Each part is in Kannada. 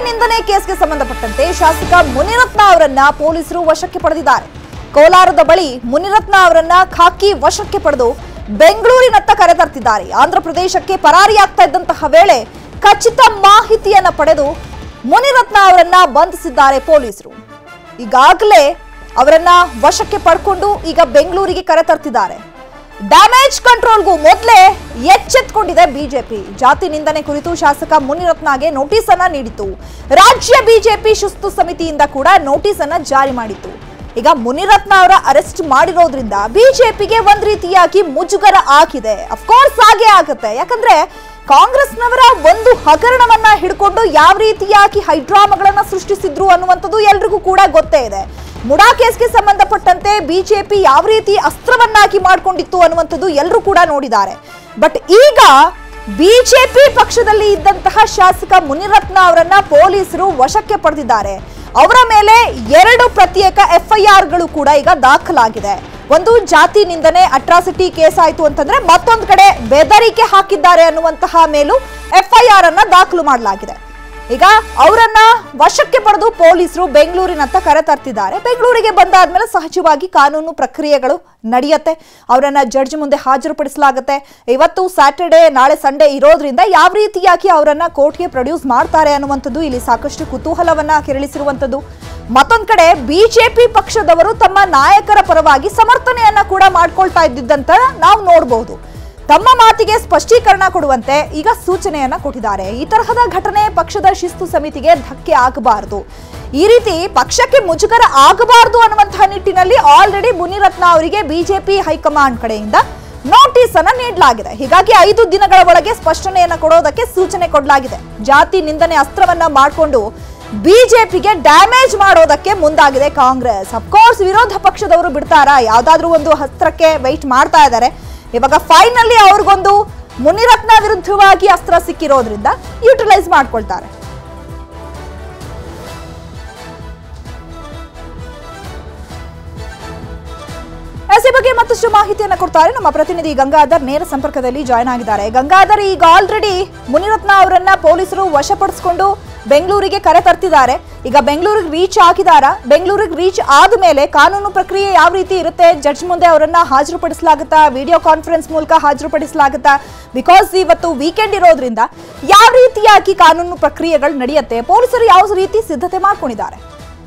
ನಿಂದನೆ ಕೇಸ್ಗೆ ಸಂಬಂಧಪಟ್ಟಂತೆ ಶಾಸಕ ಮುನಿರತ್ನ ಅವರನ್ನ ಪೊಲೀಸರು ವಶಕ್ಕೆ ಪಡೆದಿದ್ದಾರೆ ಕೋಲಾರದ ಬಳಿ ಮುನಿರತ್ನ ಅವರನ್ನ ಖಾಕಿ ವಶಕ್ಕೆ ಪಡೆದು ಬೆಂಗಳೂರಿನತ್ತ ಕರೆತರ್ತಿದ್ದಾರೆ ಆಂಧ್ರ ಪ್ರದೇಶಕ್ಕೆ ಪರಾರಿಯಾಗ್ತಾ ಇದ್ದಂತಹ ವೇಳೆ ಖಚಿತ ಮಾಹಿತಿಯನ್ನ ಪಡೆದು ಮುನಿರತ್ನ ಅವರನ್ನ ಬಂಧಿಸಿದ್ದಾರೆ ಪೊಲೀಸರು ಈಗಾಗಲೇ ಅವರನ್ನ ವಶಕ್ಕೆ ಪಡ್ಕೊಂಡು ಈಗ ಬೆಂಗಳೂರಿಗೆ ಕರೆತರ್ತಿದ್ದಾರೆ ಡ್ಯಾಮೇಜ್ ಕಂಟ್ರೋಲ್ಗೂ ಮೊದಲೇ ಎಚ್ಚೆತ್ಕೊಂಡಿದೆ ಬಿಜೆಪಿ ಜಾತಿ ನಿಂದನೆ ಕುರಿತು ಶಾಸಕ ಮುನಿರತ್ನಗೆ ನೋಟಿಸ್ ಅನ್ನ ನೀಡಿತು ರಾಜ್ಯ ಬಿಜೆಪಿ ಶಿಸ್ತು ಸಮಿತಿಯಿಂದ ಕೂಡ ನೋಟಿಸ್ ಅನ್ನ ಜಾರಿ ಮಾಡಿತ್ತು ಈಗ ಮುನಿರತ್ನ ಅವರ ಅರೆಸ್ಟ್ ಮಾಡಿರೋದ್ರಿಂದ ಬಿಜೆಪಿಗೆ ಒಂದ್ ರೀತಿಯಾಗಿ ಮುಜುಗರ ಆಗಿದೆ ಅಫ್ಕೋರ್ಸ್ ಹಾಗೆ ಆಗುತ್ತೆ ಯಾಕಂದ್ರೆ ಕಾಂಗ್ರೆಸ್ನವರ ಒಂದು ಹಗರಣವನ್ನ ಹಿಡ್ಕೊಂಡು ಯಾವ ರೀತಿಯಾಗಿ ಹೈಡ್ರಾಮಗಳನ್ನ ಸೃಷ್ಟಿಸಿದ್ರು ಅನ್ನುವಂಥದ್ದು ಎಲ್ರಿಗೂ ಕೂಡ ಗೊತ್ತೇ ಇದೆ ಮುಡಾ ಕೇಸ್ಗೆ ಸಂಬಂಧಪಟ್ಟಂತೆ ಬಿಜೆಪಿ ಯಾವ ರೀತಿ ಅಸ್ತ್ರವನ್ನಾಗಿ ಮಾಡ್ಕೊಂಡಿತ್ತು ಅನ್ನುವಂಥದ್ದು ಎಲ್ಲರೂ ಕೂಡ ನೋಡಿದ್ದಾರೆ ಬಟ್ ಈಗ ಬಿಜೆಪಿ ಪಕ್ಷದಲ್ಲಿ ಇದ್ದಂತಹ ಶಾಸಕ ಮುನಿರತ್ನ ಅವರನ್ನ ಪೊಲೀಸರು ವಶಕ್ಕೆ ಪಡೆದಿದ್ದಾರೆ ಅವರ ಮೇಲೆ ಎರಡು ಪ್ರತ್ಯೇಕ ಎಫ್ಐಆರ್ಗಳು ಕೂಡ ಈಗ ದಾಖಲಾಗಿದೆ ಒಂದು ಜಾತಿ ನಿಂದನೆ ಅಟ್ರಾಸಿಟಿ ಕೇಸ್ ಆಯ್ತು ಅಂತಂದ್ರೆ ಮತ್ತೊಂದು ಕಡೆ ಬೆದರಿಕೆ ಹಾಕಿದ್ದಾರೆ ಅನ್ನುವಂತಹ ಮೇಲೂ ಎಫ್ಐಆರ್ ಅನ್ನ ದಾಖಲು ಮಾಡಲಾಗಿದೆ ಈಗ ಅವರನ್ನ ವಶಕ್ಕೆ ಪಡೆದು ಪೊಲೀಸರು ಬೆಂಗಳೂರಿನತ್ತ ಕರೆತರ್ತಿದ್ದಾರೆ ಬೆಂಗಳೂರಿಗೆ ಬಂದಾದ್ಮೇಲೆ ಸಹಜವಾಗಿ ಕಾನೂನು ಪ್ರಕ್ರಿಯೆಗಳು ನಡೆಯುತ್ತೆ ಅವರನ್ನ ಜಡ್ಜ್ ಮುಂದೆ ಹಾಜರುಪಡಿಸಲಾಗುತ್ತೆ ಇವತ್ತು ಸ್ಯಾಟರ್ಡೆ ನಾಳೆ ಸಂಡೇ ಇರೋದ್ರಿಂದ ಯಾವ ರೀತಿಯಾಗಿ ಅವರನ್ನ ಕೋರ್ಟ್ಗೆ ಪ್ರೊಡ್ಯೂಸ್ ಮಾಡ್ತಾರೆ ಅನ್ನುವಂಥದ್ದು ಇಲ್ಲಿ ಸಾಕಷ್ಟು ಕುತೂಹಲವನ್ನ ಕೆರಳಿಸಿರುವಂಥದ್ದು ಮತ್ತೊಂದ್ ಕಡೆ ಬಿಜೆಪಿ ಪಕ್ಷದವರು ತಮ್ಮ ನಾಯಕರ ಪರವಾಗಿ ಸಮರ್ಥನೆಯನ್ನ ಕೂಡ ಮಾಡ್ಕೊಳ್ತಾ ಇದ್ದಿದ್ದಂತ ನಾವು ನೋಡಬಹುದು ತಮ್ಮ ಮಾತಿಗೆ ಸ್ಪಷ್ಟೀಕರಣ ಕೊಡುವಂತೆ ಈಗ ಸೂಚನೆಯನ್ನ ಕೊಟ್ಟಿದ್ದಾರೆ ಈ ತರಹದ ಘಟನೆ ಪಕ್ಷದ ಶಿಸ್ತು ಸಮಿತಿಗೆ ಧಕ್ಕೆ ಆಗಬಾರದು ಈ ರೀತಿ ಪಕ್ಷಕ್ಕೆ ಮುಜುಗರ ಆಗಬಾರದು ಅನ್ನುವಂತಹ ನಿಟ್ಟಿನಲ್ಲಿ ಆಲ್ರೆಡಿ ಮುನಿರತ್ನ ಅವರಿಗೆ ಬಿಜೆಪಿ ಹೈಕಮಾಂಡ್ ಕಡೆಯಿಂದ ನೋಟಿಸ್ ಅನ್ನ ನೀಡಲಾಗಿದೆ ಹೀಗಾಗಿ ಐದು ದಿನಗಳ ಒಳಗೆ ಸ್ಪಷ್ಟನೆಯನ್ನ ಕೊಡೋದಕ್ಕೆ ಸೂಚನೆ ಕೊಡಲಾಗಿದೆ ಜಾತಿ ನಿಂದನೆ ಅಸ್ತ್ರವನ್ನ ಮಾಡಿಕೊಂಡು ಬಿಜೆಪಿಗೆ ಡ್ಯಾಮೇಜ್ ಮಾಡೋದಕ್ಕೆ ಮುಂದಾಗಿದೆ ಕಾಂಗ್ರೆಸ್ ಅಫ್ಕೋರ್ಸ್ ವಿರೋಧ ಪಕ್ಷದವರು ಬಿಡ್ತಾರಾ ಯಾವ್ದಾದ್ರೂ ಒಂದು ಅಸ್ತ್ರಕ್ಕೆ ವೈಟ್ ಮಾಡ್ತಾ ಇದ್ದಾರೆ ಇವಾಗ ಫೈನಲಿ ಅವ್ರಿಗೊಂದು ಮುನಿರತ್ನ ವಿರುದ್ಧವಾಗಿ ಅಸ್ತ್ರ ಸಿಕ್ಕಿರೋದ್ರಿಂದ ಯೂಟಿಲೈಸ್ ಮಾಡ್ಕೊಳ್ತಾರೆ ಎಸ್ ಈ ಬಗ್ಗೆ ಮತ್ತಷ್ಟು ಮಾಹಿತಿಯನ್ನು ಕೊಡ್ತಾರೆ ನಮ್ಮ ಪ್ರತಿನಿಧಿ ಗಂಗಾಧರ್ ನೇರ ಸಂಪರ್ಕದಲ್ಲಿ ಜಾಯ್ನ್ ಆಗಿದ್ದಾರೆ ಗಂಗಾಧರ್ ಈಗ ಆಲ್ರೆಡಿ ಮುನಿರತ್ನ ಅವರನ್ನ ಪೊಲೀಸರು ವಶಪಡಿಸಿಕೊಂಡು ಬೆಂಗಳೂರಿಗೆ ಕರೆ ತರ್ತಿದ್ದಾರೆ ಈಗ ಬೆಂಗಳೂರಿಗೆ ರೀಚ್ ಆಗಿದಾರಾ ಬೆಂಗಳೂರಿಗೆ ರೀಚ್ ಆದ್ಮೇಲೆ ಕಾನೂನು ಪ್ರಕ್ರಿಯೆ ಯಾವ ರೀತಿ ಇರುತ್ತೆ ಜಡ್ಜ್ ಮುಂದೆ ಅವರನ್ನ ಹಾಜರುಪಡಿಸಲಾಗುತ್ತಾ ವಿಡಿಯೋ ಕಾನ್ಫರೆನ್ಸ್ ಮೂಲಕ ಹಾಜರುಪಡಿಸಲಾಗುತ್ತಾ ಬಿಕಾಸ್ ಇವತ್ತು ವೀಕೆಂಡ್ ಇರೋದ್ರಿಂದ ಯಾವ ರೀತಿಯಾಗಿ ಕಾನೂನು ಪ್ರಕ್ರಿಯೆಗಳು ನಡೆಯುತ್ತೆ ಪೊಲೀಸರು ಯಾವ ರೀತಿ ಸಿದ್ಧತೆ ಮಾಡ್ಕೊಂಡಿದ್ದಾರೆ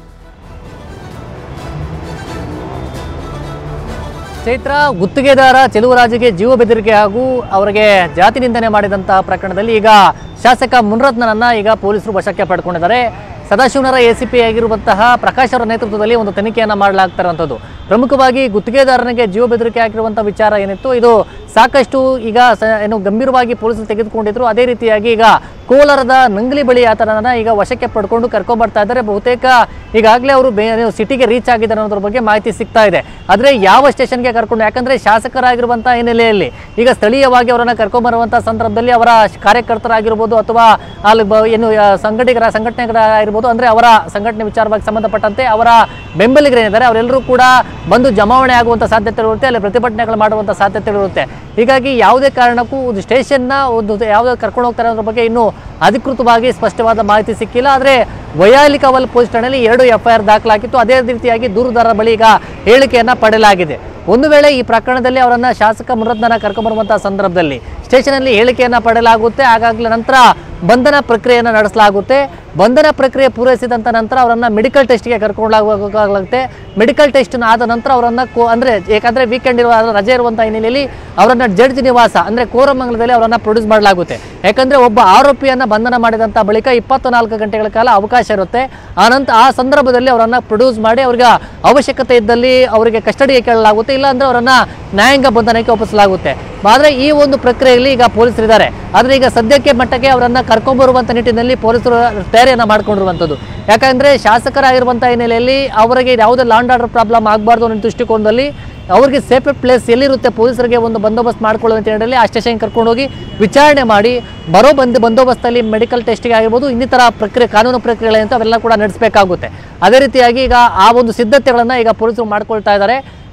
ಚೈತ್ರ ಗುತ್ತಿಗೆದಾರ ಚೆಲುವರಾಜಿಗೆ ಜೀವ ಬೆದರಿಕೆ ಹಾಗೂ ಅವರಿಗೆ ಜಾತಿ ನಿಂದನೆ ಮಾಡಿದಂತಹ ಪ್ರಕರಣದಲ್ಲಿ ಈಗ ಶಾಸಕ ಮುನ್ರತ್ನನನ್ನ ಈಗ ಪೊಲೀಸರು ವಶಕ್ಕೆ ಪಡ್ಕೊಂಡಿದ್ದಾರೆ ಸದಾಶಿವನಗರ ಎ ಸಿ ಪಿ ಆಗಿರುವಂತಹ ಪ್ರಕಾಶ್ ಅವರ ನೇತೃತ್ವದಲ್ಲಿ ಒಂದು ತನಿಖೆಯನ್ನು ಮಾಡಲಾಗ್ತಾ ಇರುವಂಥದ್ದು ಪ್ರಮುಖವಾಗಿ ಗುತ್ತಿಗೆದಾರನಿಗೆ ಜೀವ ಬೆದರಿಕೆ ಆಗಿರುವಂಥ ವಿಚಾರ ಏನಿತ್ತು ಇದು ಸಾಕಷ್ಟು ಈಗ ಸ- ಏನು ಗಂಭೀರವಾಗಿ ಪೊಲೀಸರು ತೆಗೆದುಕೊಂಡಿದ್ರು ಅದೇ ರೀತಿಯಾಗಿ ಈಗ ಕೋಲಾರದ ನಂಗಲಿ ಬಳಿ ಆತನನ್ನ ಈಗ ವಶಕ್ಕೆ ಪಡ್ಕೊಂಡು ಕರ್ಕೊಂಡ್ಬರ್ತಾ ಇದ್ದಾರೆ ಬಹುತೇಕ ಈಗಾಗಲೇ ಅವರು ಬೇ ಏನು ಸಿಟಿಗೆ ರೀಚ್ ಆಗಿದ್ದಾರೆ ಅನ್ನೋದ್ರ ಬಗ್ಗೆ ಮಾಹಿತಿ ಸಿಗ್ತಾ ಇದೆ ಆದರೆ ಯಾವ ಸ್ಟೇಷನ್ಗೆ ಕರ್ಕೊಂಡು ಯಾಕಂದ್ರೆ ಶಾಸಕರಾಗಿರುವಂಥ ಹಿನ್ನೆಲೆಯಲ್ಲಿ ಈಗ ಸ್ಥಳೀಯವಾಗಿ ಅವರನ್ನ ಕರ್ಕೊಂಬರುವಂಥ ಸಂದರ್ಭದಲ್ಲಿ ಅವರ ಕಾರ್ಯಕರ್ತರಾಗಿರ್ಬೋದು ಅಥವಾ ಅಲ್ಲಿ ಬ- ಏನು ಆ, ಸಂಘಟಕರ ಸಂಘಟನೆಗಳಾಗಿರ್ಬೋದು ಅಂದ್ರೆ ಅವರ ಸಂಘಟನೆ ವಿಚಾರವಾಗಿ ಸಂಬಂಧಪಟ್ಟಂತೆ ಅವರ ಬೆಂಬಲಿಗರೇನಿದ್ದಾರೆ ಅವರೆಲ್ಲರೂ ಕೂಡ ಬಂದು ಜಮಾವಣೆ ಆಗುವಂಥ ಸಾಧ್ಯತೆಗಳಿರುತ್ತೆ ಅಲ್ಲಿ ಪ್ರತಿಭಟನೆಗಳು ಮಾಡುವಂಥ ಸಾಧ್ಯತೆಗಳಿರುತ್ತೆ ಹೀಗಾಗಿ ಯಾವುದೇ ಕಾರಣಕ್ಕೂ ಒಂದು ಸ್ಟೇಷನ್ನ ಒಂದು ಯಾವುದೇ ಕರ್ಕೊಂಡು ಹೋಗ್ತಾರೆ ಅನ್ನೋದ್ರ ಬಗ್ಗೆ ಇನ್ನೂ ಅಧಿಕೃತವಾಗಿ ಸ್ಪಷ್ಟವಾದ ಮಾಹಿತಿ ಸಿಕ್ಕಿಲ್ಲ ಆದರೆ ವೈಯಾಲಿಕವಲ್ ಪೊಲೀಸ್ ಠಾಣೆಯಲ್ಲಿ ಎರಡು ಎಫ್ ಐ ಆರ್ ದಾಖಲಾಗಿತ್ತು ಅದೇ ರೀತಿಯಾಗಿ ದೂರುದಾರರ ಬಳಿ ಈಗ ಹೇಳಿಕೆಯನ್ನ ಪಡೆಯಲಾಗಿದೆ ಒಂದು ವೇಳೆ ಈ ಪ್ರಕರಣದಲ್ಲಿ ಅವರನ್ನ ಶಾಸಕ ಮುರತ್ನನ ಕರ್ಕೊಂಬರುವಂತಹ ಸಂದರ್ಭದಲ್ಲಿ ಸ್ಟೇಷನಲ್ಲಿ ಹೇಳಿಕೆಯನ್ನ ಪಡೆಯಲಾಗುತ್ತೆ ಹಾಗಾಗಲೇ ನಂತರ ಬಂಧನ ಪ್ರಕ್ರಿಯೆಯನ್ನು ನಡೆಸಲಾಗುತ್ತೆ ಬಂಧನ ಪ್ರಕ್ರಿಯೆ ಪೂರೈಸಿದಂಥ ನಂತರ ಅವರನ್ನ ಮೆಡಿಕಲ್ ಟೆಸ್ಟ್ಗೆ ಕರ್ಕೊಂಡೋಗಲಾಗುತ್ತೆ ಮೆಡಿಕಲ್ ಟೆಸ್ಟ್ ಆದ ನಂತರ ಅವರನ್ನ ಕೋ ಅಂದರೆ ಯಾಕಂದ್ರೆ ವೀಕೆಂಡ್ ಇರುವ ರಜೆ ಇರುವಂಥ ಹಿನ್ನೆಲೆಯಲ್ಲಿ ಅವರನ್ನ ಜಡ್ಜ್ ನಿವಾಸ ಅಂದ್ರೆ ಕೋರಮಂಗಲದಲ್ಲಿ ಅವರನ್ನ ಪ್ರೊಡ್ಯೂಸ್ ಮಾಡಲಾಗುತ್ತೆ ಯಾಕಂದ್ರೆ ಒಬ್ಬ ಆರೋಪಿಯನ್ನ ಬಂಧನ ಮಾಡಿದಂಥ ಬಳಿಕ ಇಪ್ಪತ್ನಾಲ್ಕು ಗಂಟೆಗಳ ಕಾಲ ಅವಕಾಶ ಇರುತ್ತೆ ಆನಂತರ ಆ ಸಂದರ್ಭದಲ್ಲಿ ಅವರನ್ನ ಪ್ರೊಡ್ಯೂಸ್ ಮಾಡಿ ಅವರಿಗೆ ಅವಶ್ಯಕತೆ ಇದ್ದಲ್ಲಿ ಅವರಿಗೆ ಕಸ್ಟಡಿಗೆ ಕೇಳಲಾಗುತ್ತೆ ಇಲ್ಲಾಂದ್ರೆ ಅವರನ್ನ ನ್ಯಾಯಾಂಗ ಬಂಧನಕ್ಕೆ ಒಪ್ಪಿಸಲಾಗುತ್ತೆ ಆದರೆ ಈ ಒಂದು ಪ್ರಕ್ರಿಯೆಯಲ್ಲಿ ಈಗ ಪೊಲೀಸರಿದ್ದಾರೆ ಆದರೆ ಈಗ ಸದ್ಯಕ್ಕೆ ಮಟ್ಟಕ್ಕೆ ಅವರನ್ನ ಕರ್ಕೊಂಡ್ಬರುವಂಥ ನಿಟ್ಟಿನಲ್ಲಿ ಪೊಲೀಸರು ತಯಾರಿಯನ್ನು ಮಾಡ್ಕೊಂಡಿರುವಂಥದ್ದು ಯಾಕಂದ್ರೆ ಶಾಸಕರಾಗಿರುವಂಥ ಹಿನ್ನೆಲೆಯಲ್ಲಿ ಅವರಿಗೆ ಯಾವುದೇ ಲಾಂಡ್ ಆರ್ಡರ್ ಪ್ರಾಬ್ಲಮ್ ಆಗಬಾರ್ದು ಅನ್ನೋ ದೃಷ್ಟಿಕೋನದಲ್ಲಿ ಅವ್ರಿಗೆ ಸೇಫ್ ಪ್ಲೇಸ್ ಎಲ್ಲಿರುತ್ತೆ ಪೊಲೀಸರಿಗೆ ಒಂದು ಬಂದೋಬಸ್ತ್ ಮಾಡ್ಕೊಳ್ಳುವಂತ ಹೇಳಿ ಆ ಸ್ಟೇಷನ್ ಕರ್ಕೊಂಡೋಗಿ ವಿಚಾರಣೆ ಮಾಡಿ ಬರೋ ಬಂದು ಬಂದೋಬಸ್ತಲ್ಲಿ ಮೆಡಿಕಲ್ ಟೆಸ್ಟ್ಗೆ ಆಗಿರ್ಬೋದು ಇನ್ನಿತರ ಪ್ರಕ್ರಿಯೆ ಕಾನೂನು ಪ್ರಕ್ರಿಯೆಗಳಂತ ಅವೆಲ್ಲ ಕೂಡ ನಡೆಸಬೇಕಾಗುತ್ತೆ ಅದೇ ರೀತಿಯಾಗಿ ಈಗ ಆ ಒಂದು ಸಿದ್ಧತೆಗಳನ್ನು ಈಗ ಪೊಲೀಸರು ಮಾಡ್ಕೊಳ್ತಾ ಇದ್ದಾರೆ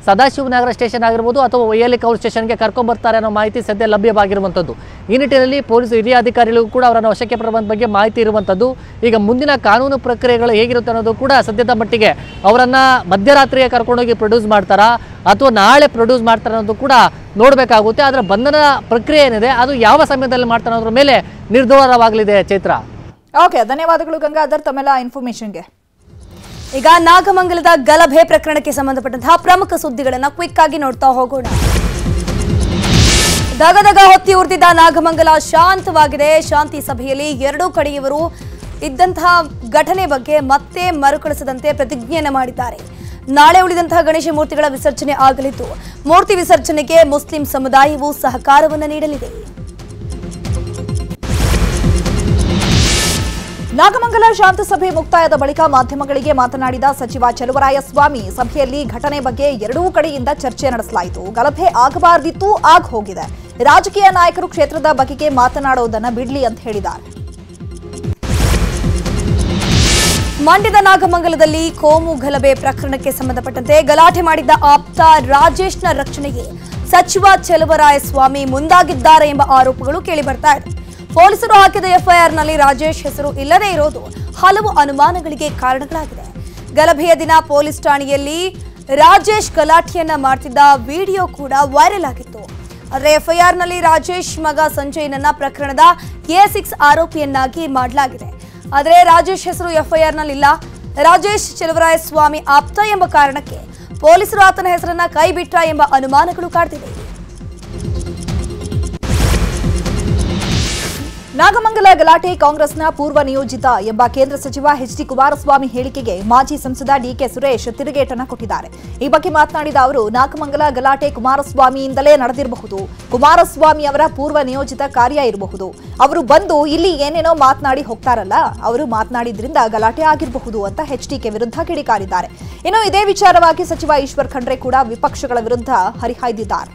ಸದಾಶಿವನಗರ ಸ್ಟೇಷನ್ ಆಗಿರ್ಬೋದು ಅಥವಾ ವೈಯಲಿ ಕೌಲ್ ಸ್ಟೇಷನ್ಗೆ ಕರ್ಕೊಂಬರ್ತಾರೆ ಅನ್ನೋ ಮಾಹಿತಿ ಸದ್ಯ ಲಭ್ಯವಾಗಿರುವಂಥದ್ದು ಈ ನಿಟ್ಟಿನಲ್ಲಿ ಪೊಲೀಸ್ ಹಿರಿಯ ಅಧಿಕಾರಿಗಳಿಗೂ ಕೂಡ ಅವರನ್ನು ವಶಕ್ಕೆ ಪಡೆಯುವ ಬಗ್ಗೆ ಮಾಹಿತಿ ಇರುವಂಥದ್ದು ಈಗ ಮುಂದಿನ ಕಾನೂನು ಪ್ರಕ್ರಿಯೆಗಳು ಹೇಗಿರುತ್ತೆ ಅನ್ನೋದು ಕೂಡ ಸದ್ಯದ ಮಟ್ಟಿಗೆ ಅವರನ್ನು ಮಧ್ಯರಾತ್ರಿಗೆ ಕರ್ಕೊಂಡೋಗಿ ಪ್ರೊಡ್ಯೂಸ್ ಮಾಡ್ತಾರಾ ಅಥವಾ ನಾಳೆ ಪ್ರೊಡ್ಯೂಸ್ ಮಾಡ್ತಾರೆ ಅನ್ನೋದು ಕೂಡ ನೋಡಬೇಕಾಗುತ್ತೆ ಅದರ ಬಂಧನ ಪ್ರಕ್ರಿಯೆ ಏನಿದೆ ಅದು ಯಾವ ಸಮಯದಲ್ಲಿ ಮಾಡ್ತಾರೆ ಅನ್ನೋದ್ರ ಮೇಲೆ ನಿರ್ಧಾರವಾಗಲಿದೆ ಚೈತ್ರ ಓಕೆ ಧನ್ಯವಾದಗಳು ಗಂಗಾಧರ್ ತಮ್ಮೆಲ್ಲ ಇನ್ಫಾರ್ಮೇಶನ್ಗೆ ಈಗ ನಾಗಮಂಗಲದ ಗಲಭೆ ಪ್ರಕರಣಕ್ಕೆ ಸಂಬಂಧಪಟ್ಟಂತಹ ಪ್ರಮುಖ ಸುದ್ದಿಗಳನ್ನ ಕ್ವಿಕ್ ಆಗಿ ನೋಡ್ತಾ ಹೋಗೋಣ ದಗದಗ ಹೊತ್ತಿ ಉರಿದಿದ್ದ ನಾಗಮಂಗಲ ಶಾಂತವಾಗಿದೆ ಶಾಂತಿ ಸಭೆಯಲ್ಲಿ ಎರಡೂ ಕಡೆಯವರು ಇದ್ದಂತಹ ಘಟನೆ ಬಗ್ಗೆ ಮತ್ತೆ ಮರುಕಳಿಸದಂತೆ ಪ್ರತಿಜ್ಞೆಯನ್ನ ಮಾಡಿದ್ದಾರೆ ನಾಳೆ ಉಳಿದಂತಹ ಗಣೇಶ ಮೂರ್ತಿಗಳ ವಿಸರ್ಜನೆ ಆಗಲಿದ್ದು ಮೂರ್ತಿ ವಿಸರ್ಜನೆಗೆ ಮುಸ್ಲಿಂ ಸಮುದಾಯವು ಸಹಕಾರವನ್ನು ನೀಡಲಿದೆ ನಾಗಮಂಗಲ ಶಾಂತ ಸಭೆ ಮುಕ್ತಾಯದ ಬಳಿಕ ಮಾಧ್ಯಮಗಳಿಗೆ ಮಾತನಾಡಿದ ಸಚಿವ ಚಲುವರಾಯಸ್ವಾಮಿ ಸಭೆಯಲ್ಲಿ ಘಟನೆ ಬಗ್ಗೆ ಎರಡೂ ಕಡೆಯಿಂದ ಚರ್ಚೆ ನಡೆಸಲಾಯಿತು ಗಲಭೆ ಆಗಬಾರ್ದಿತ್ತು ಆಗ ಹೋಗಿದೆ ರಾಜಕೀಯ ನಾಯಕರು ಕ್ಷೇತ್ರದ ಬಗೆಗೆ ಮಾತನಾಡೋದನ್ನ ಬಿಡ್ಲಿ ಅಂತ ಹೇಳಿದ್ದಾರೆ ಮಂಡ್ಯದ ನಾಗಮಂಗಲದಲ್ಲಿ ಕೋಮು ಗಲಭೆ ಪ್ರಕರಣಕ್ಕೆ ಸಂಬಂಧಪಟ್ಟಂತೆ ಗಲಾಟೆ ಮಾಡಿದ್ದ ಆಪ್ತ ರಾಜೇಶ್ನ ರಕ್ಷಣೆಗೆ ಸಚಿವ ಚೆಲುವರಾಯಸ್ವಾಮಿ ಮುಂದಾಗಿದ್ದಾರೆ ಎಂಬ ಆರೋಪಗಳು ಕೇಳಿಬರ್ತಾ ಇದೆ ಪೊಲೀಸರು ಹಾಕಿದ ಎಫ್ಐಆರ್ನಲ್ಲಿ ರಾಜೇಶ್ ಹೆಸರು ಇಲ್ಲದೇ ಇರೋದು ಹಲವು ಅನುಮಾನಗಳಿಗೆ ಕಾರಣಗಳಾಗಿದೆ ಗಲಭೆಯ ದಿನ ಪೊಲೀಸ್ ಠಾಣೆಯಲ್ಲಿ ರಾಜೇಶ್ ಗಲಾಟೆಯನ್ನ ಮಾಡ್ತಿದ್ದ ವಿಡಿಯೋ ಕೂಡ ವೈರಲ್ ಆಗಿತ್ತು ಆದರೆ ಎಫ್ಐಆರ್ನಲ್ಲಿ ರಾಜೇಶ್ ಮಗ ಸಂಜಯ್ನನ್ನ ಪ್ರಕರಣದ ಎ ಸಿಕ್ಸ್ ಆರೋಪಿಯನ್ನಾಗಿ ಮಾಡಲಾಗಿದೆ ಆದರೆ ರಾಜೇಶ್ ಹೆಸರು ಎಫ್ಐಆರ್ನಲ್ಲಿ ಇಲ್ಲ ರಾಜೇಶ್ ಸ್ವಾಮಿ ಆಪ್ತ ಎಂಬ ಕಾರಣಕ್ಕೆ ಪೊಲೀಸರು ಆತನ ಹೆಸರನ್ನ ಕೈಬಿಟ್ಟ ಎಂಬ ಅನುಮಾನಗಳು ಕಾಡ್ತಿದೆ ನಾಗಮಂಗಲ ಗಲಾಟೆ ಕಾಂಗ್ರೆಸ್ನ ಪೂರ್ವ ನಿಯೋಜಿತ ಎಂಬ ಕೇಂದ್ರ ಸಚಿವ ಎಚ್ ಡಿ ಕುಮಾರಸ್ವಾಮಿ ಹೇಳಿಕೆಗೆ ಮಾಜಿ ಸಂಸದ ಡಿಕೆ ಸುರೇಶ್ ತಿರುಗೇಟನ್ನ ಕೊಟ್ಟಿದ್ದಾರೆ ಈ ಬಗ್ಗೆ ಮಾತನಾಡಿದ ಅವರು ನಾಗಮಂಗಲ ಗಲಾಟೆ ಕುಮಾರಸ್ವಾಮಿಯಿಂದಲೇ ನಡೆದಿರಬಹುದು ಕುಮಾರಸ್ವಾಮಿ ಅವರ ಪೂರ್ವ ನಿಯೋಜಿತ ಕಾರ್ಯ ಇರಬಹುದು ಅವರು ಬಂದು ಇಲ್ಲಿ ಏನೇನೋ ಮಾತನಾಡಿ ಹೋಗ್ತಾರಲ್ಲ ಅವರು ಮಾತನಾಡಿದ್ರಿಂದ ಗಲಾಟೆ ಆಗಿರಬಹುದು ಅಂತ ಎಚ್ಡಿಕೆ ವಿರುದ್ಧ ಕಿಡಿಕಾರಿದ್ದಾರೆ ಇನ್ನು ಇದೇ ವಿಚಾರವಾಗಿ ಸಚಿವ ಈಶ್ವರ್ ಖಂಡ್ರೆ ಕೂಡ ವಿಪಕ್ಷಗಳ ವಿರುದ್ಧ ಹರಿಹಾಯ್ದಿದ್ದಾರೆ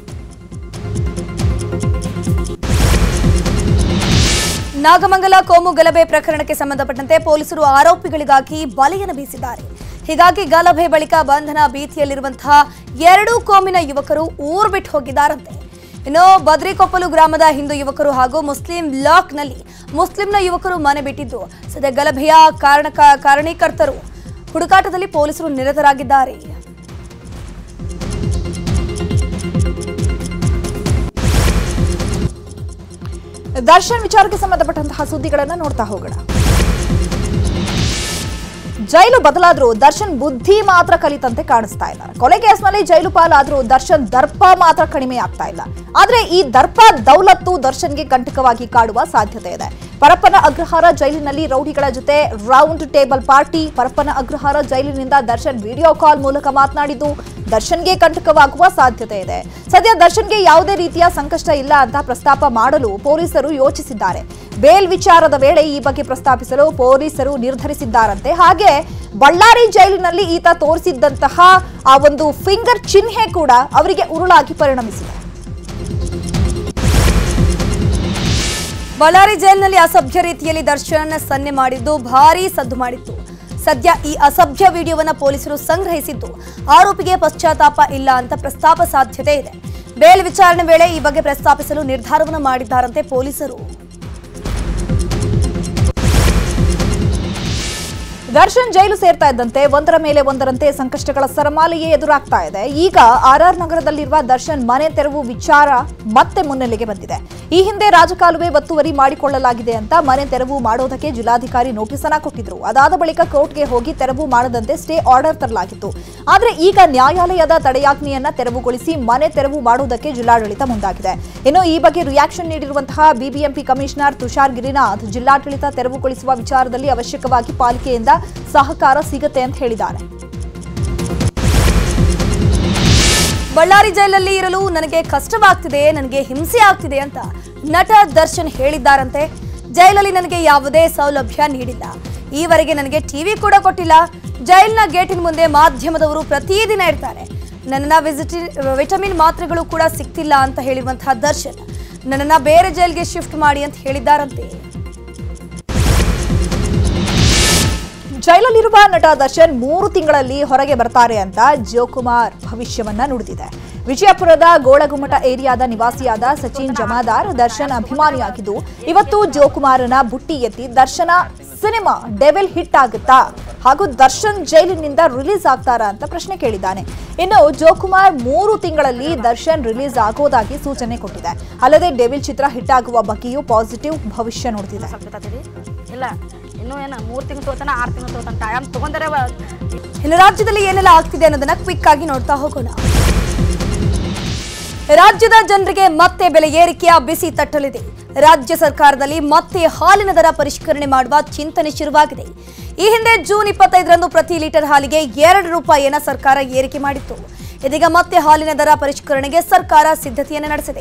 ನಾಗಮಂಗಲ ಕೋಮು ಗಲಭೆ ಪ್ರಕರಣಕ್ಕೆ ಸಂಬಂಧಪಟ್ಟಂತೆ ಪೊಲೀಸರು ಆರೋಪಿಗಳಿಗಾಗಿ ಬಲೆಯನ್ನು ಬೀಸಿದ್ದಾರೆ ಹೀಗಾಗಿ ಗಲಭೆ ಬಳಿಕ ಬಂಧನ ಭೀತಿಯಲ್ಲಿರುವಂತಹ ಎರಡೂ ಕೋಮಿನ ಯುವಕರು ಊರು ಬಿಟ್ಟು ಹೋಗಿದ್ದಾರಂತೆ ಇನ್ನು ಬದ್ರಿಕೊಪ್ಪಲು ಗ್ರಾಮದ ಹಿಂದೂ ಯುವಕರು ಹಾಗೂ ಮುಸ್ಲಿಂ ಲಾಕ್ನಲ್ಲಿ ಮುಸ್ಲಿಂನ ಯುವಕರು ಮನೆ ಬಿಟ್ಟಿದ್ದು ಸದ್ಯ ಗಲಭೆಯ ಕಾರಣ ಕಾರಣೀಕರ್ತರು ಹುಡುಕಾಟದಲ್ಲಿ ಪೊಲೀಸರು ನಿರತರಾಗಿದ್ದಾರೆ ದರ್ಶನ್ ವಿಚಾರಕ್ಕೆ ಸಂಬಂಧಪಟ್ಟಂತಹ ಸುದ್ದಿಗಳನ್ನ ನೋಡ್ತಾ ಹೋಗೋಣ ಜೈಲು ಬದಲಾದ್ರೂ ದರ್ಶನ್ ಬುದ್ಧಿ ಮಾತ್ರ ಕಲಿತಂತೆ ಕಾಣಿಸ್ತಾ ಇಲ್ಲ ಕೊಲೆ ಕೇಸ್ನಲ್ಲಿ ಜೈಲು ಪಾಲಾದ್ರೂ ದರ್ಶನ್ ದರ್ಪ ಮಾತ್ರ ಕಡಿಮೆ ಆಗ್ತಾ ಇಲ್ಲ ಆದ್ರೆ ಈ ದರ್ಪ ದೌಲತ್ತು ದರ್ಶನ್ಗೆ ಕಂಟಕವಾಗಿ ಕಾಡುವ ಸಾಧ್ಯತೆ ಇದೆ ಪರಪ್ಪನ ಅಗ್ರಹಾರ ಜೈಲಿನಲ್ಲಿ ರೌಡಿಗಳ ಜೊತೆ round table party Parappana Agrahara ಜೈಲಿನಿಂದ ದರ್ಶನ್ ವಿಡಿಯೋ ಕಾಲ್ ಮೂಲಕ ಮಾತನಾಡಿದ್ದು ದರ್ಶನ್ಗೆ ಕಂಟಕವಾಗುವ ಸಾಧ್ಯತೆ ಇದೆ ಸದ್ಯ ದರ್ಶನ್ಗೆ ಯಾವುದೇ ರೀತಿಯ ಸಂಕಷ್ಟ ಇಲ್ಲ ಅಂತ ಪ್ರಸ್ತಾಪ ಮಾಡಲು ಪೊಲೀಸರು ಯೋಚಿಸಿದ್ದಾರೆ ಬೇಲ್ ವಿಚಾರದ ವೇಳೆ ಈ ಬಗ್ಗೆ ಪ್ರಸ್ತಾಪಿಸಲು ಪೊಲೀಸರು ನಿರ್ಧರಿಸಿದ್ದಾರಂತೆ ಹಾಗೆ ಬಳ್ಳಾರಿ ಜೈಲಿನಲ್ಲಿ ಈತ ತೋರಿಸಿದ್ದಂತಹ ಆ ಒಂದು ಫಿಂಗರ್ ಚಿಹ್ನೆ ಕೂಡ ಅವರಿಗೆ ಉರುಳಾಗಿ ಪರಿಣಮಿಸಿದೆ ಬಳ್ಳಾರಿ ಜೈಲಿನಲ್ಲಿ ಅಸಭ್ಯ ರೀತಿಯಲ್ಲಿ ದರ್ಶನ್ ಸನ್ನೆ ಮಾಡಿದ್ದು ಭಾರೀ ಸದ್ದು ಮಾಡಿತ್ತು ಸದ್ಯ ಈ ಅಸಭ್ಯ ವಿಡಿಯೋವನ್ನ ಪೊಲೀಸರು ಸಂಗ್ರಹಿಸಿದ್ದು ಆರೋಪಿಗೆ ಪಶ್ಚಾತ್ತಾಪ ಇಲ್ಲ ಅಂತ ಪ್ರಸ್ತಾಪ ಸಾಧ್ಯತೆ ಇದೆ ಬೇಲ್ ವಿಚಾರಣೆ ವೇಳೆ ಈ ಬಗ್ಗೆ ಪ್ರಸ್ತಾಪಿಸಲು ನಿರ್ಧಾರವನ್ನು ಮಾಡಿದ್ದಾರಂತೆ ಪೊಲೀಸರು ದರ್ಶನ್ ಜೈಲು ಸೇರ್ತಾ ಇದ್ದಂತೆ ಒಂದರ ಮೇಲೆ ಒಂದರಂತೆ ಸಂಕಷ್ಟಗಳ ಸರಮಾಲೆಯೇ ಎದುರಾಗ್ತಾ ಇದೆ ಈಗ ಆರ್ ಆರ್ ನಗರದಲ್ಲಿರುವ ದರ್ಶನ್ ಮನೆ ತೆರವು ವಿಚಾರ ಮತ್ತೆ ಮುನ್ನೆಲೆಗೆ ಬಂದಿದೆ ಈ ಹಿಂದೆ ರಾಜಕಾಲುವೆ ಒತ್ತುವರಿ ಮಾಡಿಕೊಳ್ಳಲಾಗಿದೆ ಅಂತ ಮನೆ ತೆರವು ಮಾಡೋದಕ್ಕೆ ಜಿಲ್ಲಾಧಿಕಾರಿ ನೋಟಿಸ್ ಅನ್ನ ಕೊಟ್ಟಿದ್ರು ಅದಾದ ಬಳಿಕ ಕೋರ್ಟ್ಗೆ ಹೋಗಿ ತೆರವು ಮಾಡದಂತೆ ಸ್ಟೇ ಆರ್ಡರ್ ತರಲಾಗಿತ್ತು ಆದ್ರೆ ಈಗ ನ್ಯಾಯಾಲಯದ ತಡೆಯಾಜ್ಞೆಯನ್ನ ತೆರವುಗೊಳಿಸಿ ಮನೆ ತೆರವು ಮಾಡುವುದಕ್ಕೆ ಜಿಲ್ಲಾಡಳಿತ ಮುಂದಾಗಿದೆ ಇನ್ನು ಈ ಬಗ್ಗೆ ರಿಯಾಕ್ಷನ್ ನೀಡಿರುವಂತಹ ಬಿಬಿಎಂಪಿ ಕಮಿಷನರ್ ತುಷಾರ್ ಗಿರಿನಾಥ್ ಜಿಲ್ಲಾಡಳಿತ ತೆರವುಗೊಳಿಸುವ ವಿಚಾರದಲ್ಲಿ ಅವಶ್ಯಕವಾಗಿ ಪಾಲಿಕೆಯಿಂದ ಸಹಕಾರ ಸಿಗುತ್ತೆ ಅಂತ ಹೇಳಿದ್ದಾರೆ ಬಳ್ಳಾರಿ ಜೈಲಲ್ಲಿ ಇರಲು ನನಗೆ ಕಷ್ಟವಾಗ್ತಿದೆ ನನಗೆ ಹಿಂಸೆ ಆಗ್ತಿದೆ ಅಂತ ನಟ ದರ್ಶನ್ ಹೇಳಿದ್ದಾರಂತೆ ಜೈಲಲ್ಲಿ ನನಗೆ ಯಾವುದೇ ಸೌಲಭ್ಯ ನೀಡಿಲ್ಲ ಈವರೆಗೆ ನನಗೆ ಟಿವಿ ಕೂಡ ಕೊಟ್ಟಿಲ್ಲ ಜೈಲಿನ ಗೇಟಿನ ಮುಂದೆ ಮಾಧ್ಯಮದವರು ಪ್ರತಿದಿನ ಇರ್ತಾರೆ ನನ್ನ ವಿಸಿಟಿ ವಿಟಮಿನ್ ಮಾತ್ರೆಗಳು ಕೂಡ ಸಿಗ್ತಿಲ್ಲ ಅಂತ ಹೇಳಿರುವಂತಹ ದರ್ಶನ್ ನನ್ನನ್ನ ಬೇರೆ ಜೈಲ್ಗೆ ಶಿಫ್ಟ್ ಮಾಡಿ ಅಂತ ಹೇಳಿದ್ದಾರಂತೆ ಜೈಲಲ್ಲಿರುವ ನಟ ದರ್ಶನ್ ಮೂರು ತಿಂಗಳಲ್ಲಿ ಹೊರಗೆ ಬರ್ತಾರೆ ಅಂತ ಜೋಕುಮಾರ್ ಭವಿಷ್ಯವನ್ನ ನುಡಿದಿದೆ ವಿಜಯಪುರದ ಗೋಳಗುಮಟ ಏರಿಯಾದ ನಿವಾಸಿಯಾದ ಸಚಿನ್ ಜಮಾದಾರ್ ದರ್ಶನ್ ಅಭಿಮಾನಿಯಾಗಿದ್ದು ಇವತ್ತು ಜೋಕುಮಾರನ ಬುಟ್ಟಿ ಎತ್ತಿ ದರ್ಶನ ಸಿನಿಮಾ ಡೆವಿಲ್ ಹಿಟ್ ಆಗುತ್ತಾ ಹಾಗೂ ದರ್ಶನ್ ಜೈಲಿನಿಂದ ರಿಲೀಸ್ ಆಗ್ತಾರಾ ಅಂತ ಪ್ರಶ್ನೆ ಕೇಳಿದ್ದಾನೆ ಇನ್ನು ಜೋಕುಮಾರ್ ಮೂರು ತಿಂಗಳಲ್ಲಿ ದರ್ಶನ್ ರಿಲೀಸ್ ಆಗೋದಾಗಿ ಸೂಚನೆ ಕೊಟ್ಟಿದೆ ಅಲ್ಲದೆ ಡೆವಿಲ್ ಚಿತ್ರ ಹಿಟ್ ಆಗುವ ಬಗ್ಗೆಯೂ ಪಾಸಿಟಿವ್ ಭವಿಷ್ಯ ನುಡಿದಿದೆ ಆಗ್ತೈತಿ ಇಲ್ಲ ಇನ್ನೂ ಏನು ಮೂರು ತಿಂಗಳು ತೋತಾನ ಆರು ತಿಂಗಳು ತೋತಾನ ಟೈಮ್ ತೊಗೊಂಡರೆ ಇನ್ನು ರಾಜ್ಯದಲ್ಲಿ ಏನೆಲ್ಲ ಆಗ್ತಿದೆ ಅನ್ನೋದನ್ನ ಕ್ವಿಕ್ ಆಗಿ ನೋಡ್ತಾ ಹೋಗೋಣ ರಾಜ್ಯದ ಜನರಿಗೆ ಮತ್ತೆ ಬೆಲೆ ಏರಿಕೆಯ ಬಿಸಿ ತಟ್ಟಲಿದೆ ರಾಜ್ಯ ಸರ್ಕಾರದಲ್ಲಿ ಮತ್ತೆ ಹಾಲಿನ ದರ ಪರಿಷ್ಕರಣೆ ಮಾಡುವ ಚಿಂತನೆ ಶುರುವಾಗಿದೆ ಈ ಹಿಂದೆ ಜೂನ್ ಇಪ್ಪತ್ತೈದರಂದು ಪ್ರತಿ ಲೀಟರ್ ಹಾಲಿಗೆ ಎರಡು ರೂಪಾಯಿಯನ್ನ ಸರ್ಕಾರ ಏರಿಕೆ ಮಾಡಿತ್ತು ಇದೀಗ ಮತ್ತೆ ಹಾಲಿನ ದರ ಪರಿಷ್ಕರಣೆಗೆ ಸರ್ಕಾರ ಸಿದ್ಧತೆಯನ್ನು ನಡೆಸಿದೆ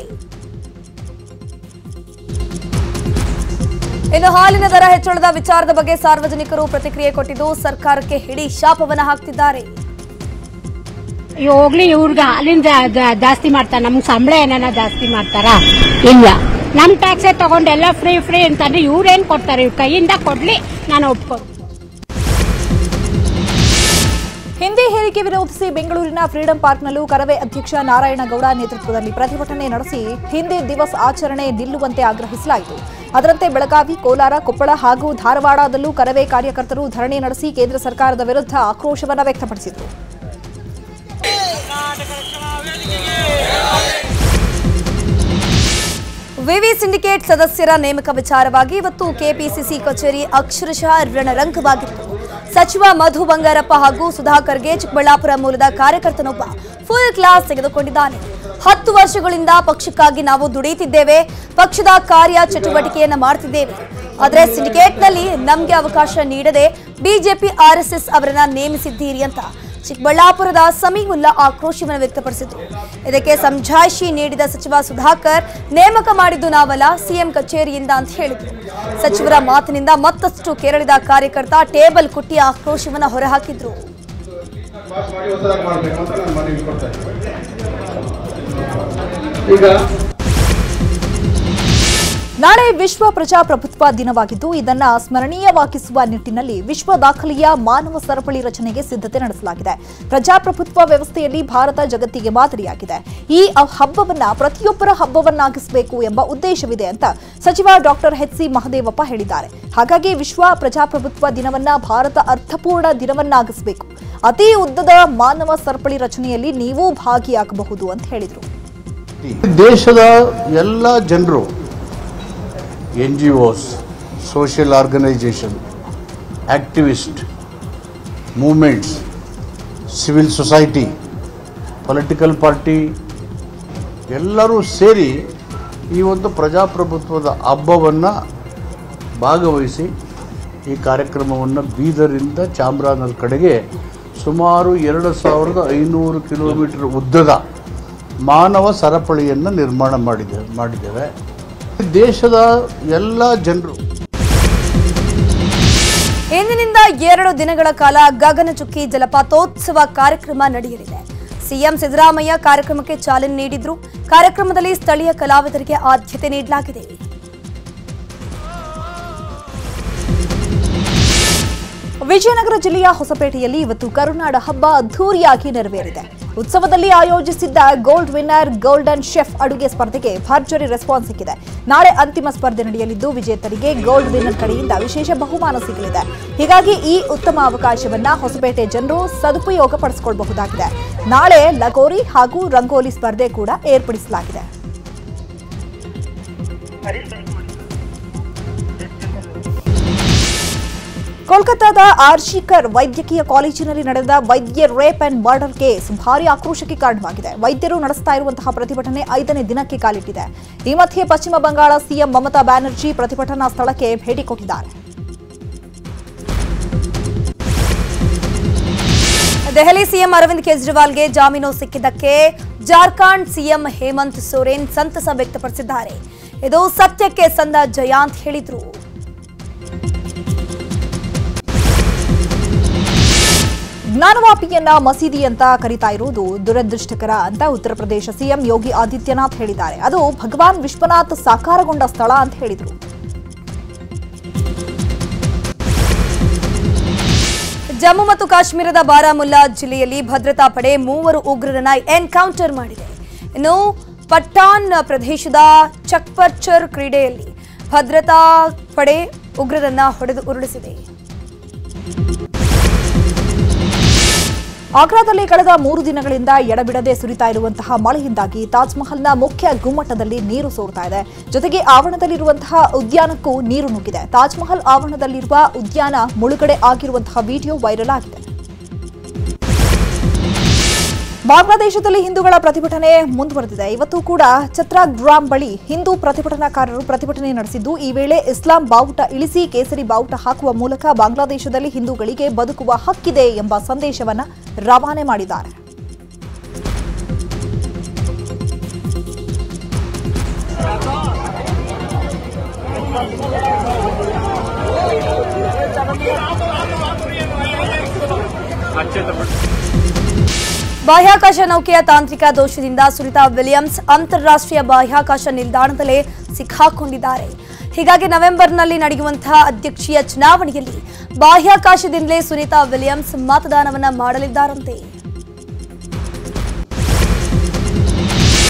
ಇನ್ನು ಹಾಲಿನ ದರ ಹೆಚ್ಚಳದ ವಿಚಾರದ ಬಗ್ಗೆ ಸಾರ್ವಜನಿಕರು ಪ್ರತಿಕ್ರಿಯೆ ಕೊಟ್ಟಿದ್ದು ಸರ್ಕಾರಕ್ಕೆ ಹಿಡಿ ಶಾಪವನ್ನ ಹಾಕ್ತಿದ್ದಾರೆ ಹೋಗ್ಲಿ ಇವ್ರಿಗೆ ಹಾಲಿನ ಜಾ- ಜಾ- ಜಾಸ್ತಿ ಮಾಡ್ತಾರ ನಮ್ಗೆ ಸಂಬಳ ಏನಾನ ಜಾಸ್ತಿ ಮಾಡ್ತಾರಾ ಇಲ್ಲ ನಮ್ ಟ್ಯಾಕ್ಸೇ ತಗೊಂಡು ಎಲ್ಲ ಫ್ರೀ ಫ್ರೀ ಅಂತಂದ್ರೆ ಇವ್ರೇನ್ ಕೊಡ್ತಾರೆ ಇವ್ರ ಕೈಯಿಂದ ಕೊಡ್ಲಿ ನಾನು ಒಪ್ಕೊಂಡು ಹಿಂದಿ ಹೇರಿಕೆ ವಿರೋಧಿಸಿ ಬೆಂಗಳೂರಿನ ಫ್ರೀಡಂ ಪಾರ್ಕ್ನಲ್ಲೂ ಕರವೇ ಅಧ್ಯಕ್ಷ ನಾರಾಯಣಗೌಡ ನೇತೃತ್ವದಲ್ಲಿ ಪ್ರತಿಭಟನೆ ನಡೆಸಿ ಹಿಂದಿ ದಿವಸ್ ಆಚರಣೆ ನಿಲ್ಲುವಂತೆ ಆಗ್ರಹಿಸಲಾಯಿತು ಅದರಂತೆ ಬೆಳಗಾವಿ ಕೋಲಾರ ಕೊಪ್ಪಳ ಹಾಗೂ ಧಾರವಾಡದಲ್ಲೂ ಕರವೇ ಕಾರ್ಯಕರ್ತರು ಧರಣಿ ನಡೆಸಿ ಕೇಂದ್ರ ಸರ್ಕಾರದ ವಿರುದ್ಧ ಆಕ್ರೋಶವನ್ನು ವ್ಯಕ್ತಪಡಿಸಿದರು ವಿವಿ ಸಿಂಡಿಕೇಟ್ ಸದಸ್ಯರ ನೇಮಕ ವಿಚಾರವಾಗಿ ಇವತ್ತು ಕೆಪಿಸಿಸಿ ಕಚೇರಿ ಅಕ್ಷರಶಃ ರಣರಂಗವಾಗಿತ್ತು ಸಚಿವ ಮಧು ಬಂಗಾರಪ್ಪ ಹಾಗೂ ಸುಧಾಕರ್ಗೆ ಚಿಕ್ಕಬಳ್ಳಾಪುರ ಮೂಲದ ಕಾರ್ಯಕರ್ತನೊಬ್ಬ ಫುಲ್ ಕ್ಲಾಸ್ ತೆಗೆದುಕೊಂಡಿದ್ದಾನೆ ಹತ್ತು ವರ್ಷಗಳಿಂದ ಪಕ್ಷಕ್ಕಾಗಿ ನಾವು ದುಡಿಯುತ್ತಿದ್ದೇವೆ ಪಕ್ಷದ ಕಾರ್ಯ ಚಟುವಟಿಕೆಯನ್ನ ಮಾಡ್ತಿದ್ದೇವೆ ಆದರೆ ಸಿಂಡಿಕೇಟ್ನಲ್ಲಿ ನಮಗೆ ಅವಕಾಶ ನೀಡದೆ ಬಿಜೆಪಿ ಆರ್ಎಸ್ಎಸ್ ಅವರನ್ನ ನೇಮಿಸಿದ್ದೀರಿ ಅಂತ ಚಿಕ್ಕಬಳ್ಳಾಪುರದ ಸಮೀವುಲ್ಲಾ ಆಕ್ರೋಶವನ್ನು ವ್ಯಕ್ತಪಡಿಸಿದ್ರು ಇದಕ್ಕೆ ಸಮಜಾಯಿಷಿ ನೀಡಿದ ಸಚಿವ ಸುಧಾಕರ್ ನೇಮಕ ಮಾಡಿದ್ದು ನಾವಲ್ಲ ಸಿಎಂ ಕಚೇರಿಯಿಂದ ಅಂತ ಹೇಳಿದ್ರು ಸಚಿವರ ಮಾತಿನಿಂದ ಮತ್ತಷ್ಟು ಕೆರಳಿದ ಕಾರ್ಯಕರ್ತ ಟೇಬಲ್ ಕುಟ್ಟಿ ಆಕ್ರೋಶವನ್ನು ಹೊರಹಾಕಿದ್ರು ಪಾಸ್ ಮಾಡಿ ಹೊಸದಾಗಿ ಮಾಡಬೇಕು ಅಂತ ನಾನು ಮನವಿ ಕೊಡ್ತಾ ಇದ್ದೀನಿ ಈಗ ನಾಳೆ ವಿಶ್ವ ಪ್ರಜಾಪ್ರಭುತ್ವ ದಿನವಾಗಿದ್ದು ಇದನ್ನ ಸ್ಮರಣೀಯವಾಗಿಸುವ ನಿಟ್ಟಿನಲ್ಲಿ ವಿಶ್ವ ದಾಖಲೆಯ ಮಾನವ ಸರಪಳಿ ರಚನೆಗೆ ಸಿದ್ಧತೆ ನಡೆಸಲಾಗಿದೆ ಪ್ರಜಾಪ್ರಭುತ್ವ ವ್ಯವಸ್ಥೆಯಲ್ಲಿ ಭಾರತ ಜಗತ್ತಿಗೆ ಮಾದರಿಯಾಗಿದೆ ಈ ಅವ್- ಹಬ್ಬವನ್ನ ಪ್ರತಿಯೊಬ್ಬರ ಹಬ್ಬವನ್ನಾಗಿಸಬೇಕು ಎಂಬ ಉದ್ದೇಶವಿದೆ ಅಂತ ಸಚಿವ ಡಾಕ್ಟರ್ ಎಚ್ ಸಿ ಮಹದೇವಪ್ಪ ಹೇಳಿದ್ದಾರೆ ಹಾಗಾಗಿ ವಿಶ್ವ ಪ್ರಜಾಪ್ರಭುತ್ವ ದಿನವನ್ನ ಭಾರತ ಅರ್ಥಪೂರ್ಣ ದಿನವನ್ನಾಗಿಸಬೇಕು ಅತಿ ಉದ್ದದ ಮಾನವ ಸರಪಳಿ ರಚನೆಯಲ್ಲಿ ನೀವೂ ಭಾಗಿಯಾಗಬಹುದು ಅಂತ ಹೇಳಿದರು ದೇಶದ ಎಲ್ಲ ಜನರು N G Os social organisation activist movements civil society political party ಎಲ್ಲರೂ ಸೇರಿ ಈ ಒಂದು ಪ್ರಜಾಪ್ರಭುತ್ವದ ಹಬ್ಬವನ್ನು ಭಾಗವಹಿಸಿ ಈ ಕಾರ್ಯಕ್ರಮವನ್ನು ಬೀದರಿಂದ ಚಾಮರಾಜನಗರ ಕಡೆಗೆ ಸುಮಾರು ಎರಡು ಸಾವಿರದ ಐನೂರು ಕಿಲೋಮೀಟರ್ ಉದ್ದದ ಮಾನವ ಸರಪಳಿಯನ್ನು ನಿರ್ಮಾಣ ಮಾಡಿದ್ದೇವೆ ಮಾಡಿದ್ದೇವೆ ದೇಶದ ಎಲ್ಲ ಜನರು ಇಂದಿನಿಂದ ಎರಡು ದಿನಗಳ ಕಾಲ ಗಗನಚುಕ್ಕಿ ಜಲಪಾತೋತ್ಸವ ಕಾರ್ಯಕ್ರಮ ನಡೆಯಲಿದೆ ಸಿಎಂ ಸಿದ್ದರಾಮಯ್ಯ ಕಾರ್ಯಕ್ರಮಕ್ಕೆ ಚಾಲನೆ ನೀಡಿದ್ರು ಕಾರ್ಯಕ್ರಮದಲ್ಲಿ ಸ್ಥಳೀಯ ಕಲಾವಿದರಿಗೆ ಆದ್ಯತೆ ನೀಡಲಾಗಿದೆ ವಿಜಯನಗರ ಜಿಲ್ಲೆಯ ಹೊಸಪೇಟೆಯಲ್ಲಿ ಇವತ್ತು ಕರುನಾಡ ಹಬ್ಬ ಅದ್ಧೂರಿಯಾಗಿ ನೆರವೇರಿದೆ ಉತ್ಸವದಲ್ಲಿ ಆಯೋಜಿಸಿದ್ದ ಗೋಲ್ಡ್ ವಿನ್ನರ್ ಗೋಲ್ಡನ್ ಶೆಫ್ ಅಡುಗೆ ಸ್ಪರ್ಧೆಗೆ ಭರ್ಜರಿ ರೆಸ್ಪಾನ್ಸ್ ಸಿಕ್ಕಿದೆ ನಾಳೆ ಅಂತಿಮ ಸ್ಪರ್ಧೆ ನಡೆಯಲಿದ್ದು ವಿಜೇತರಿಗೆ ಗೋಲ್ಡ್ ವಿನ್ನರ್ ಕಡೆಯಿಂದ ವಿಶೇಷ ಬಹುಮಾನ ಸಿಗಲಿದೆ ಹೀಗಾಗಿ ಈ ಉತ್ತಮ ಅವಕಾಶವನ್ನ ಹೊಸಪೇಟೆ ಜನರು ಸದುಪಯೋಗ ಪಡಿಸಿಕೊಳ್ಳಬಹುದಾಗಿದೆ ನಾಳೆ ಲಗೋರಿ ಹಾಗೂ ರಂಗೋಲಿ ಸ್ಪರ್ಧೆ ಕೂಡ ಏರ್ಪಡಿಸಲಾಗಿದೆ ಕೋಲ್ಕತ್ತಾದ ಆರ್ಶಿಕರ್ ವೈದ್ಯಕೀಯ ಕಾಲೇಜಿನಲ್ಲಿ ನಡೆದ ವೈದ್ಯ ರೇಪ್ ಅಂಡ್ ಮರ್ಡರ್ ಕೇಸ್ ಭಾರಿ ಆಕ್ರೋಶಕ್ಕೆ ಕಾರಣವಾಗಿದೆ ವೈದ್ಯರು ನಡೆಸ್ತಾ ಇರುವಂತಹ ಪ್ರತಿಭಟನೆ ಐದನೇ ದಿನಕ್ಕೆ ಕಾಲಿಟ್ಟಿದೆ ಈ ಮಧ್ಯೆ ಪಶ್ಚಿಮ ಬಂಗಾಳ ಸಿಎಂ ಮಮತಾ ಬ್ಯಾನರ್ಜಿ ಪ್ರತಿಭಟನಾ ಸ್ಥಳಕ್ಕೆ ಭೇಟಿ ಕೊಟ್ಟಿದ್ದಾರೆ ದೆಹಲಿ ಸಿಎಂ ಅರವಿಂದ್ ಕೇಜ್ರಿವಾಲ್ಗೆ ಜಾಮೀನು ಸಿಕ್ಕಿದ್ದಕ್ಕೆ ಜಾರ್ಖಂಡ್ ಸಿಎಂ ಹೇಮಂತ್ ಸೊರೇನ್ ಸಂತಸ ವ್ಯಕ್ತಪಡಿಸಿದ್ದಾರೆ ಇದು ಸತ್ಯಕ್ಕೆ ಸಂದ ಜಯ ಅಂತ ಹೇಳಿದ್ರು ಜ್ಞಾನವಾಪಿಯನ್ನ ಮಸೀದಿ ಅಂತ ಕರೀತಾ ಇರುವುದು ದುರದೃಷ್ಟಕರ ಅಂತ ಉತ್ತರ ಪ್ರದೇಶ ಸಿಎಂ ಯೋಗಿ ಆದಿತ್ಯನಾಥ್ ಹೇಳಿದ್ದಾರೆ ಅದು ಭಗವಾನ್ ವಿಶ್ವನಾಥ್ ಸಾಕಾರಗೊಂಡ ಸ್ಥಳ ಅಂತ ಹೇಳಿದರು ಜಮ್ಮು ಮತ್ತು ಕಾಶ್ಮೀರದ ಬಾರಾಮುಲ್ಲಾ ಜಿಲ್ಲೆಯಲ್ಲಿ ಭದ್ರತಾ ಪಡೆ ಮೂವರು ಉಗ್ರರನ್ನ ಎನ್ಕೌಂಟರ್ ಮಾಡಿದೆ ಇನ್ನು ಪಟ್ಟಾನ್ ಪ್ರದೇಶದ ಚಕ್ಪರ್ಚರ್ ಕ್ರೀಡೆಯಲ್ಲಿ ಭದ್ರತಾ ಪಡೆ ಉಗ್ರರನ್ನ ಹೊಡೆದು ಉರುಳಿಸಿದೆ ಆಗ್ರಾದಲ್ಲಿ ಕಳೆದ ಮೂರು ದಿನಗಳಿಂದ ಎಡಬಿಡದೆ ಸುರಿತಾ ಇರುವಂತಹ ಮಳೆಯಿಂದಾಗಿ ತಾಜ್ ಮಹಲ್ನ ಮುಖ್ಯ ಗುಮ್ಮಟದಲ್ಲಿ ನೀರು ಸೋರ್ತಾ ಇದೆ ಜೊತೆಗೆ ಆವರಣದಲ್ಲಿರುವಂತಹ ಉದ್ಯಾನಕ್ಕೂ ನೀರು ನುಗ್ಗಿದೆ ತಾಜ್ ಮಹಲ್ ಆವರಣದಲ್ಲಿರುವ ಉದ್ಯಾನ ಮುಳುಗಡೆ ಆಗಿರುವಂತಹ ವಿಡಿಯೋ ವೈರಲ್ ಆಗಿದೆ ಬಾಂಗ್ಲಾದೇಶದಲ್ಲಿ ಹಿಂದೂಗಳ ಪ್ರತಿಭಟನೆ ಮುಂದುವರೆದಿದೆ ಇವತ್ತು ಕೂಡ ಛತ್ರಾಗ್ರಾಮ್ ಬಳಿ ಹಿಂದೂ ಪ್ರತಿಭಟನಾಕಾರರು ಪ್ರತಿಭಟನೆ ನಡೆಸಿದ್ದು ಈ ವೇಳೆ ಇಸ್ಲಾಂ ಬಾವುಟ ಇಳಿಸಿ ಕೇಸರಿ ಬಾವುಟ ಹಾಕುವ ಮೂಲಕ ಬಾಂಗ್ಲಾದೇಶದಲ್ಲಿ ಹಿಂದೂಗಳಿಗೆ ಬದುಕುವ ಹಕ್ಕಿದೆ ಎಂಬ ಸಂದೇಶವನ್ನ ರವಾನೆ ಮಾಡಿದ್ದಾರೆ ಬಾಹ್ಯಾಕಾಶ ನೌಕೆಯ ತಾಂತ್ರಿಕ ದೋಷದಿಂದ ಸುನಿತಾ ವಿಲಿಯಮ್ಸ್ ಅಂತಾರಾಷ್ಟ್ರೀಯ ಬಾಹ್ಯಾಕಾಶ ನಿಲ್ದಾಣದಲ್ಲೇ ಸಿಕ್ಕಾಕೊಂಡಿದ್ದಾರೆ ಹೀಗಾಗಿ ನವೆಂಬರ್ನಲ್ಲಿ ನಡೆಯುವಂತಹ ಅಧ್ಯಕ್ಷೀಯ ಚುನಾವಣೆಯಲ್ಲಿ ಬಾಹ್ಯಾಕಾಶದಿಂದಲೇ ಸುನಿತಾ ವಿಲಿಯಮ್ಸ್ ಮತದಾನವನ್ನ ಮಾಡಲಿದ್ದಾರಂತೆ